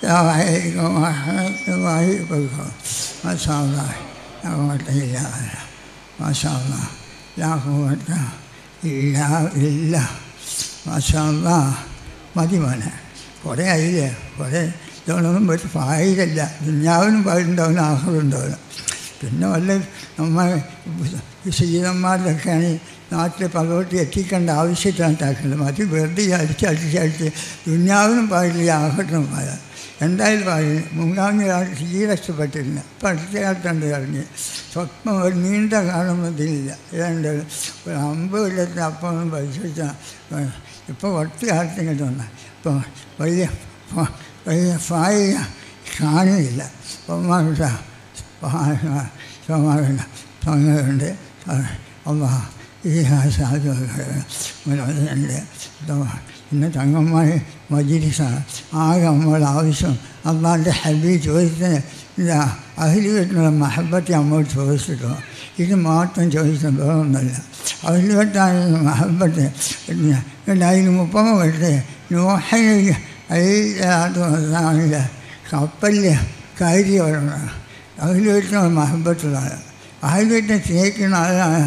السلام عليكم ورحمة الله وبركاته ما شاء الله لا قوة إلا بالله ما شاء الله لا قوة إلا بالله ما شاء الله മതി മോനെ കുറേ ആയില്ലേ കുറേ ഇതൊന്നും ഒരു ഫായില്ല ദുഞ്ഞാവിനും പാടുണ്ടാവില്ല ആഹ്ലുണ്ടാവില്ല പിന്നെ വല്ല നമ്മൾ ശീലന്മാരിലൊക്കെയാണ് നാട്ടിൽ പകോട്ടി എത്തിക്കേണ്ട ആവശ്യത്തിലാണ് താക്കുന്നത് മതി വെറുതെ അടിച്ച് അടിച്ചടിച്ച് ദുഞ്ഞാവിനും പാടില്ല ആഹ്ലിനും പാടില്ല എന്തായാലും പാടില്ല മൂന്നാമത് ഒരാൾ തീരെ ഇഷ്ടപ്പെട്ടിരുന്നു ഇപ്പം അടുത്ത കാലത്തുണ്ട് പറഞ്ഞ് സ്വപ്നം ഒരു നീണ്ട കാണുന്നതില്ല ഏതാണ്ട് ഒരു അമ്പത് കൊല്ലത്തിന് അപ്പം പരിശോധിച്ചാൽ ഇപ്പോൾ കുറച്ച് കാലത്ത് ഇങ്ങോട്ട് വന്ന ഇപ്പോൾ വലിയ ഫ- വലിയ ഫായ കാണുന്നില്ല ഒന്നാമത് സമാധാന സംഘമുണ്ട് അമ്മ ഈ സാധുണ്ട് ഇന്ന് തങ്ങന്മാർ മജിരിസാണ് ആകെ നമ്മൾ ആവശ്യം അള്ളാൻ്റെ ഹബി ചോദിച്ചതിന് ഇതാ അഹിലി വീട്ടിലുള്ള മഹബത്തെ അമ്മോട് ചോദിച്ചിട്ടോ ഇത് മാത്രം ചോദിച്ചാൽ വേറൊന്നുമില്ല അഹിലി വീട്ടാണ് മഹബത്ത് പിന്നെ അതിന് മുപ്പത് വരട്ടെ നോഹയിൽ അതിൽ കപ്പലിൽ കയറി വരണം അഹിലി വീട്ടിലുള്ള മഹബത്തുള്ളതാണ് അഹിലി വീട്ടിനെ സ്നേഹിക്കുന്ന ആളാണ്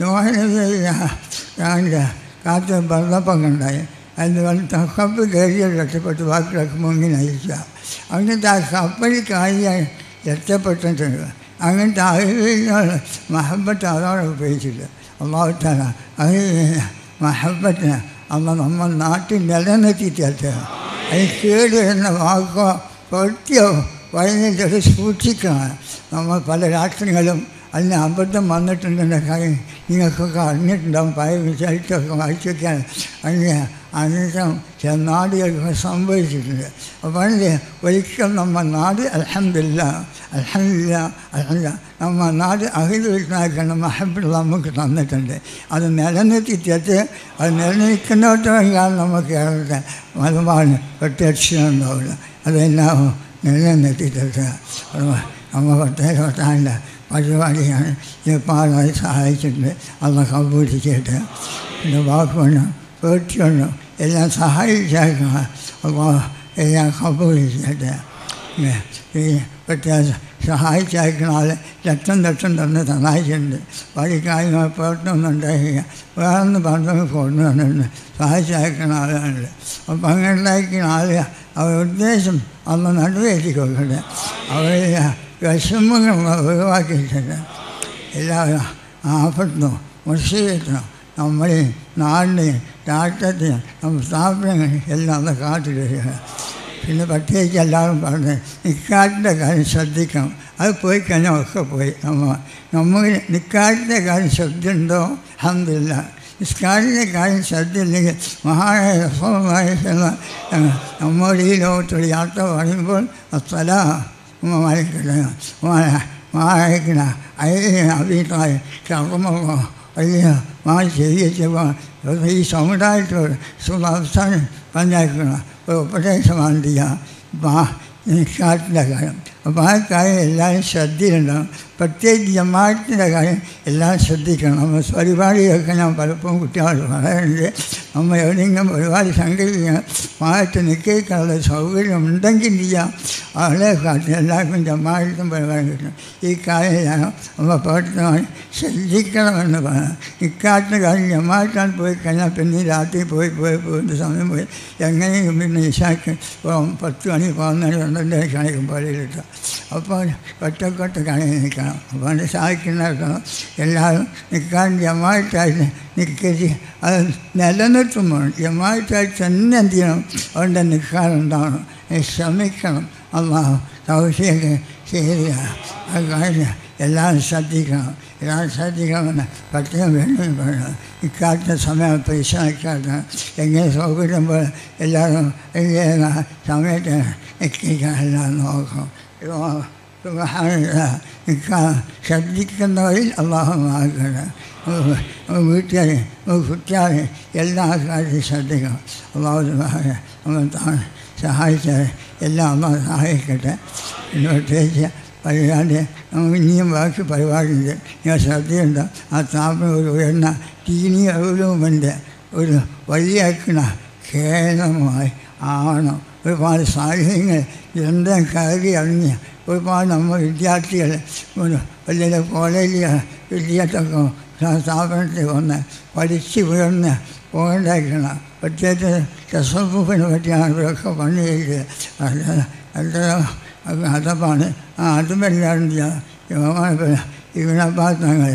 നോഹൻ്റെ കാറ്റ് വെള്ളപ്പൊക്കം ഉണ്ടായി അതിന് വന്ന് കപ്പൽ കയറിയത് രക്ഷപ്പെട്ട് ബാക്കിയൊക്കെ മുങ്ങി നയിക്കുക അങ്ങനത്തെ ആ കപ്പലിൽ കാര്യം രക്ഷപ്പെട്ടിട്ടുണ്ട് അങ്ങനത്തെ അഹിലുള്ള മഹബത്ത് അതോടെ ഉപയോഗിച്ചില്ല അള്ളാഹുത്താല അഹിൽ മഹബത്തിന് അമ്മ നമ്മൾ നാട്ടിൽ നിലനിർത്തിയിട്ട് അത് കേട് വരുന്ന വാക്കോ പ്രവൃത്തിയോ പറയുന്നതിൽ സൂക്ഷിക്കണം നമ്മൾ പല രാഷ്ട്രങ്ങളും അതിന് അബദ്ധം വന്നിട്ടുണ്ടെന്ന കാര്യം നിങ്ങൾക്കൊക്കെ അറിഞ്ഞിട്ടുണ്ടാവും പല വിചാരിച്ചൊക്കെ വായിച്ചൊക്കെ അതിന് അനന്തരം ചില നാടുകൾക്ക് സംഭവിച്ചിട്ടുണ്ട് അപ്പോൾ അതിന് ഒരിക്കൽ നമ്മൾ നാട് അലഹമില്ല അലഹമില്ല അലഹമില്ല നമ്മൾ നാട് അഹിതനാക്കുന്ന മഹബിള്ള നമുക്ക് തന്നിട്ടുണ്ട് അത് നിലനിർത്തിയിട്ട് അത് നിലനിൽക്കുന്നിടത്തോളം കാലം നമുക്ക് കേരളത്തെ മതമാണ് പ്രത്യക്ഷം ഉണ്ടാവില്ല അതെല്ലാം നിലനിർത്തിയിട്ട് നമ്മൾ പ്രത്യേകത്താൻ്റെ പരിപാടിയാണ് ജപ്പാനായി സഹായിച്ചിട്ടുണ്ട് അന്ന് കമ്പൂരിച്ചിട്ട് പിന്നെ വാക്കുകൊണ്ട് പേടിച്ചുകൊണ്ട് എല്ലാം സഹായിച്ചേക്കണം അപ്പോൾ എല്ലാം കമ്പൂരിച്ചിട്ട് ഈ പ്രത്യേക സഹായിച്ചയക്കുന്ന ആൾ ലക്ഷം ലക്ഷം തന്നെ സഹായിച്ചിട്ടുണ്ട് വഴിക്കാര്യങ്ങൾ പ്രവർത്തനം ഉണ്ടായില്ല വേറൊന്ന് പറഞ്ഞു കൊണ്ടു വന്നിട്ടുണ്ട് സഹായിച്ചയക്കുന്ന ആളുകളുണ്ട് അപ്പം അങ്ങനെ ഉണ്ടായിരിക്കുന്ന ആൾ അവരുടെ ഉദ്ദേശം അന്ന് നടുവേറ്റി കൊടുക്കട്ടെ അവരെ വിഷമങ്ങൾ ഒഴിവാക്കിയിട്ടുണ്ട് എല്ലാവരും ആപത്തിനോ മുസ്ലിത്തിനോ നമ്മുടെ നാടിനെയും രാഷ്ട്രത്തെയും നമ്മുടെ സ്ഥാപനങ്ങളെയും എല്ലാം ഒന്ന് കാത്തിരിക്കുക പിന്നെ പ്രത്യേകിച്ച് എല്ലാവരും പറഞ്ഞ് നിക്കാറ്റിൻ്റെ കാര്യം ശ്രദ്ധിക്കണം അത് പോയി കഴിഞ്ഞാൽ ഒക്കെ പോയി നമ്മൾ നമുക്ക് നിക്കാറ്റിൻ്റെ കാര്യം ശ്രദ്ധയുണ്ടോ അഹമ്മദില്ല നിസ്കാരിൻ്റെ കാര്യം ശ്രദ്ധയില്ലെങ്കിൽ മഹാനായ രസമായ നമ്മുടെ ഈ ലോകത്തോട് യാത്ര പറയുമ്പോൾ സ്ഥല വായിക്കണ വായിക്കണ അതിന് അഭിപ്രായം കർമ്മമോ വലിയ മാ ചെയ്യിച്ചപ്പോൾ ഈ സമുദായത്തോട് അവസാനം പഞ്ചായക്കണം ഒരു ഉപദേശമാണ് ചെയ്യുക നിസ്കാരത്തിൻ്റെ കാര്യം അപ്പോൾ ആ കാര്യം എല്ലാവരും ശ്രദ്ധയിലുണ്ടാകും പ്രത്യേകിച്ച് ജമാഅത്തിൻ്റെ കാര്യം എല്ലാം ശ്രദ്ധിക്കണം നമ്മൾ പരിപാടിയൊക്കെ ഞാൻ പലപ്പോഴും കുട്ടികളോട് പറയാറുണ്ട് നമ്മൾ എവിടെയെങ്കിലും ഒരുപാട് സംഘടിപ്പിക്കണം മാറ്റി നിൽക്കാനുള്ള സൗകര്യം ഉണ്ടെങ്കിൽ ചെയ്യാം അവളെ കാട്ടി എല്ലാവർക്കും ജമാഅത്തും പരിപാടി കിട്ടും ഈ കാര്യം നമ്മൾ പ്രവർത്തനമാണ് ശ്രദ്ധിക്കണമെന്ന് പറയാം ഇക്കാലത്തെ കാര്യം ജമാഅത്താൻ പോയി കഴിഞ്ഞാൽ പിന്നെ രാത്രി പോയി പോയി പോയിട്ട് സമയം പോയി എങ്ങനെയും പിന്നെ ഇഷാക്ക് പത്ത് മണി പതിനാല് പന്ത്രണ്ട് കാണിക്കും പള്ളിയിലിട്ട് അപ്പോൾ ഒറ്റക്കൊറ്റ കണി നിൽക്കണം അപ്പോൾ അത് സഹായിക്കുന്നിടത്തോളം എല്ലാവരും നിൽക്കാൻ ജമായിട്ടായിട്ട് നിൽക്കരുത് അത് നിലനിർത്തുമ്പോൾ ജമായിട്ടായിട്ട് തന്നെ എന്ത് ചെയ്യണം അവൻ്റെ നിൽക്കാനുണ്ടാവണം ശ്രമിക്കണം അള്ളാഹു സൗശ്യൊക്കെ ശരിയ ആ കാര്യം എല്ലാവരും ശ്രദ്ധിക്കണം എല്ലാവരും ശ്രദ്ധിക്കണമെന്ന് പ്രത്യേകം വേണ്ടി പറയണം ഇക്കാലത്തെ സമയം പൈസ ഇക്കാലത്ത് എങ്ങനെ സൗകര്യം പോലെ എല്ലാവരും എങ്ങനെ സമയത്ത് എത്തിക്കാൻ എല്ലാം നോക്കണം ശ്രദ്ധിക്കുന്നവരിൽ അള്ളാഹുമാകണം വീട്ടുകാർ കുട്ടികൾ എല്ലാ കാര്യവും ശ്രദ്ധിക്കണം അള്ളാഹു നമ്മൾ സഹായിച്ചാൽ എല്ലാം അള്ളാഹ് സഹായിക്കട്ടെ എന്ന് പ്രത്യേകിച്ച് പരിപാടി നമുക്ക് ഇനിയും ബാക്കി പരിപാടിയുണ്ട് ഞാൻ ശ്രദ്ധയുണ്ട് ആ സ്ഥാപനം ഒരു ഉയർന്ന ടീനി റൂമിൻ്റെ ഒരു വലിയ കേന്ദ്രമായി ആവണം ഒരുപാട് സാഹചര്യങ്ങൾ ദുരന്തം കയറി അറിഞ്ഞ് ഒരുപാട് നമ്മൾ വിദ്യാർത്ഥികൾ ഒരു വലിയ കോളേജ് വിദ്യാർത്ഥികൾ സ്ഥാപനത്തിൽ വന്ന് പഠിച്ച് ഉയർന്ന് പോകേണ്ടായിരിക്കണം പ്രത്യേകിച്ച് രസപ്പൂപ്പിനെ പറ്റിയാണ് ഇവരൊക്കെ പണി ചെയ്ത് അത് അതപ്പാണ് ആ അതുമെല്ലാവരും ഇവനപ്പാത്തങ്ങൾ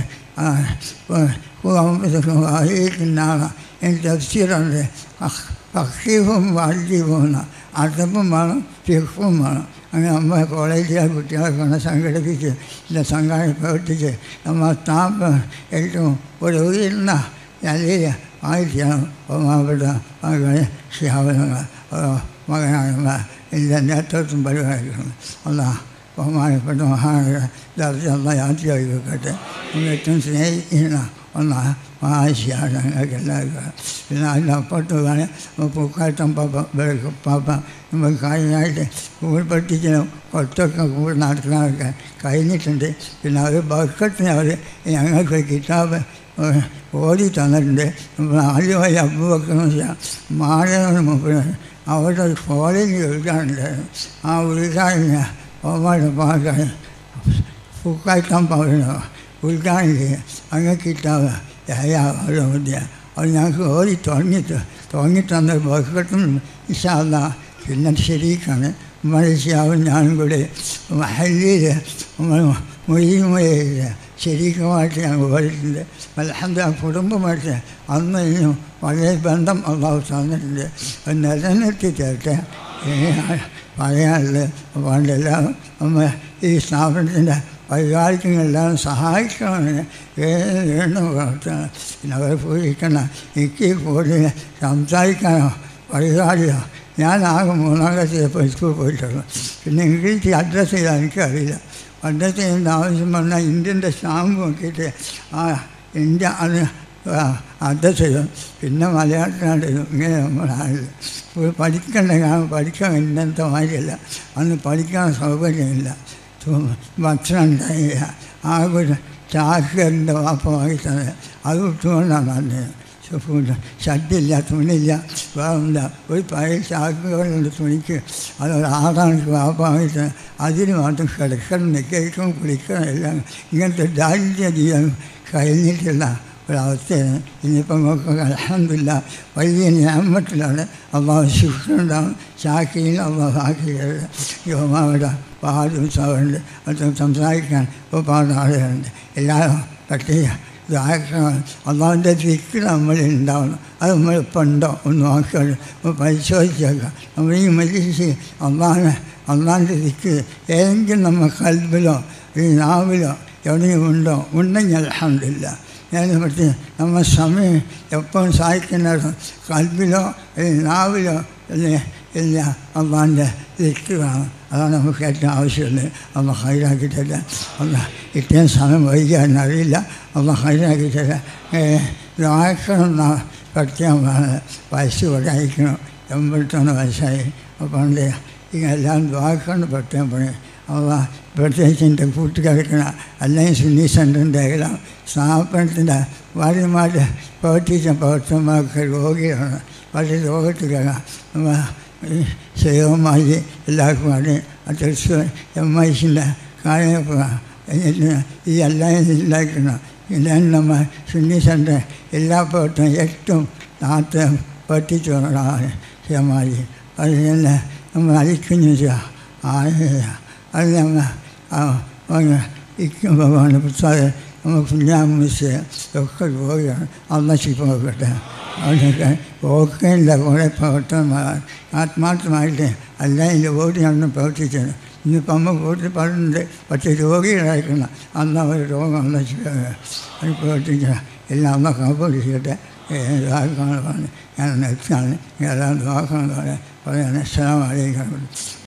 വായിക്കുന്ന തഫ്സീറുണ്ട് ഭക്ഷീവും വാദ്യവും അതപ്പും വേണം ഫിഫും വേണം അങ്ങനെ നമ്മൾ കോളേജിലെ കുട്ടികളെ സംഘടിപ്പിച്ച് ഇല്ല സംഘടന പ്രവർത്തിച്ച് നമ്മൾ സ്ഥാപനം ഏറ്റവും ഒരു ഉയർന്ന നിലയിൽ ആയിട്ടാണ് ബഹുമാനപ്പെട്ട മകളെ ശ്യാവനങ്ങൾ മകനാണ് ഇതിൻ്റെ നേതൃത്വം പരിപാലിക്കുന്നത് അല്ല ബഹുമാനപ്പെട്ട മഹാനഗര ദർശന യാത്രയായി വെക്കട്ടെ ഏറ്റവും സ്നേഹിക്കുന്ന ഒന്നാ മഹാശിയാണ് ഞങ്ങൾക്ക് എല്ലാവർക്കും പിന്നെ അതിനപ്പുറത്ത് വേണേൽ പൂക്കാട്ടം പാപ്പ വെളുക്കും പാപ്പ നമുക്ക് കഴിഞ്ഞായിട്ട് കൂട് പഠിപ്പിക്കണം കുറച്ചൊക്കെ കൂടെ നടത്താനൊക്കെ കഴിഞ്ഞിട്ടുണ്ട് പിന്നെ അവർ ബക്കത്തിന് അവർ ഞങ്ങൾക്ക് കിതാബ് ഓടി തന്നിട്ടുണ്ട് നമ്മൾ ആദ്യമായി അബ്ബ് വെക്കണം വെച്ചാൽ മാറണമെന്ന് മുമ്പ് അവരുടെ ഒരു കോളേജ് എഴുതാനുണ്ടായിരുന്നു ആ ഉദ്ഘാടന ഒമാരുടെ പാകാൻ പൂക്കാട്ടം പകരണോ ഉദ്ഘാടനം ചെയ്യുക അങ്ങനെ കിട്ടാവ് മധ്യ അത് ഞങ്ങൾക്ക് ഓടി തുടങ്ങിയിട്ട് തുടങ്ങി തന്ന ബഹുക്കട്ടും ഇഷാല്ല പിന്നെ ശരിക്കാണ് മലേഷ്യാവും ഞാനും കൂടി മഹല്ലിയിൽ മൊഴിയുമൊഴിയില്ല ശരീരമായിട്ട് ഞങ്ങൾ ഓടിയിട്ടുണ്ട് അലഹന്ത കുടുംബമായിട്ട് അന്ന് ഇനിയും വളരെ ബന്ധം അള്ളാഹു തന്നിട്ടുണ്ട് അത് നിലനിർത്തി തരട്ടെ പറയാനുള്ളത് പണ്ടെല്ലാം നമ്മൾ ഈ സ്ഥാപനത്തിൻ്റെ പരിപാലിക്കുന്നതെല്ലാം സഹായിക്കണമെന്ന് വീണ്ടും പ്രവർത്തനം പിന്നെ അവർ പൂജിക്കണം എനിക്ക് കൂടുതൽ സംസാരിക്കാനോ പരിപാടിയോ ഞാൻ ആകെ മൂന്നാം ക്ലാസ്സിൽ സ്കൂളിൽ പോയിട്ടുള്ളൂ പിന്നെ ഇംഗ്ലീഷ് അഡ്രസ്സ് ചെയ്താൽ എനിക്കറിയില്ല അഡ്രസ്സ് ചെയ്യേണ്ട ആവശ്യം പറഞ്ഞാൽ ഇന്ത്യൻ്റെ സ്റ്റാമ്പ് നോക്കിയിട്ട് ആ ഇന്ത്യ അത് അഡ്രസ്സ് ചെയ്യും പിന്നെ മലയാളത്തിനാണ് ഇങ്ങനെ നമ്മളാണില്ല പഠിക്കേണ്ട കാരണം പഠിക്കാൻ ഇന്നത്തെ മാതിരിയല്ല അന്ന് പഠിക്കാൻ സൗകര്യമില്ല ഭക്ഷണം ഉണ്ടായില്ല ആ ഒരു ചാക്കറിൻ്റെ വാപ്പ വാങ്ങി തന്നെ അത് ഇട്ടുകൊണ്ടാണ് വന്നത് ഷഡില്ല തുണിയില്ല വേറെന്ത ഒരു പഴയ ചാക്കുകളുണ്ട് തുണിക്ക് അത് ആറാണിക്ക് വാപ്പ വാങ്ങിയിട്ട് അതിന് മാത്രം കിടക്കണം നിൽക്കണം കുളിക്കണം എല്ലാം ഇങ്ങനത്തെ ദാരിദ്ര്യ ജീവിതം കഴിഞ്ഞിട്ടുള്ള ഒരവസ്ഥയാണ് ഇനിയിപ്പം നോക്കുക അലഹമില്ല വലിയ ഞാമത്തിലാണ് അള്ളാഹു ശിക്ഷുണ്ടാവും ശാഖയിൽ അള്ളാഹു ആക്കിയത് യോമാവിടെ പാടും സൗണ്ട് അത് സംസാരിക്കാൻ ഒരുപാട് ആളുകളുണ്ട് എല്ലാവരും പറ്റിയ ഇതാക്കണം അള്ളാഹുൻ്റെ ദിക്ക് നമ്മൾ ഉണ്ടാവണം അത് നമ്മൾ ഇപ്പം ഉണ്ടോ ഒന്ന് നോക്കണം ഒന്ന് പരിശോധിച്ചേക്കാം നമ്മൾ ഈ മരിച്ച് അള്ളാഹിനെ അള്ളാഹിൻ്റെ ദിക്ക് ഏതെങ്കിലും നമ്മൾ കൽബിലോ ഈ നാവിലോ എവിടെയും ഉണ്ടോ ഉണ്ടെങ്കിൽ അലഹമില്ല അതിനെ പറ്റി നമ്മൾ സമയം എപ്പോഴും സഹായിക്കുന്ന കൽബിലോ നാവിലോ അല്ലേ ഇല്ല അള്ളാൻ്റെ ദിക്ക് വേണം അതാണ് നമുക്ക് ഏറ്റവും ആവശ്യമുള്ളത് അമ്മ ഹൈറാക്കി തരാം അമ്മ ഇത്രയും സമയം വൈകാൻ അറിയില്ല അമ്മ ഹൈറാക്കി തരാം വായിക്കണം പഠിക്കാൻ വയസ്സ് പഠിക്കണം എൺപത്തൊന്ന് വയസ്സായി പണ്ട് എല്ലാം വായിക്കണം പഠിക്കാൻ പണി അവ പ്രത്യേകിച്ച് എൻ്റെ കൂട്ടുകാർക്കണ അല്ലെങ്കിൽ സുന്നി സെൻ്ററിൻ്റെ എല്ലാം സ്ഥാപനത്തിൻ്റെ ഭാര്യമാരുടെ പ്രവർത്തിച്ച പ്രവർത്തനമാർക്ക് രോഗിയാണ് വളരെ രോഗത്തിലാണ് സേവമായി എല്ലാവർക്കും വേണ്ടി തൃശ്ശൂർ എം ഐ സിൻ്റെ കാര്യമൊക്കെ എന്നിട്ട് ഈ എല്ലാം ഇല്ലാക്കണം ഇതാണ് നമ്മൾ സുന്നി സെൻ്റർ എല്ലാ പ്രവർത്തനം ഏറ്റവും നാട്ടെ പഠിച്ചു വന്നതാണ് സേമായി അത് തന്നെ നമ്മൾ അലിക്കുന്നു അത് നമ്മൾ ഇക്കും ഭഗവാന്റെ പുസ്തകം നമ്മൾ കുഞ്ഞാമിസ് ഒക്കെ പോവുകയാണ് അന്ന് ശിപ്പം വെക്കട്ടെ അതിനൊക്കെ ഓക്കെയില്ല കുറേ പ്രവർത്തനമാണ് ആത്മാർത്ഥമായിട്ട് അല്ലെങ്കിൽ ഓടി നടന്ന് പ്രവർത്തിച്ചത് ഇന്നിപ്പോൾ അമ്മ കൂട്ടി പറയുന്നുണ്ട് പക്ഷേ രോഗികളായിരിക്കണം അന്ന് അവർ രോഗം അല്ല അത് പ്രവർത്തിക്കണം എല്ലാം അമ്മ കമ്പോട്ട് ചെയ്യട്ടെ ഇതാക്കാണ് പറഞ്ഞ് ഞാൻ നിർത്തിയാണ് എല്ലാം നോക്കണം പറയാൻ പറയാൻ അസ്സലാമലൈക്കും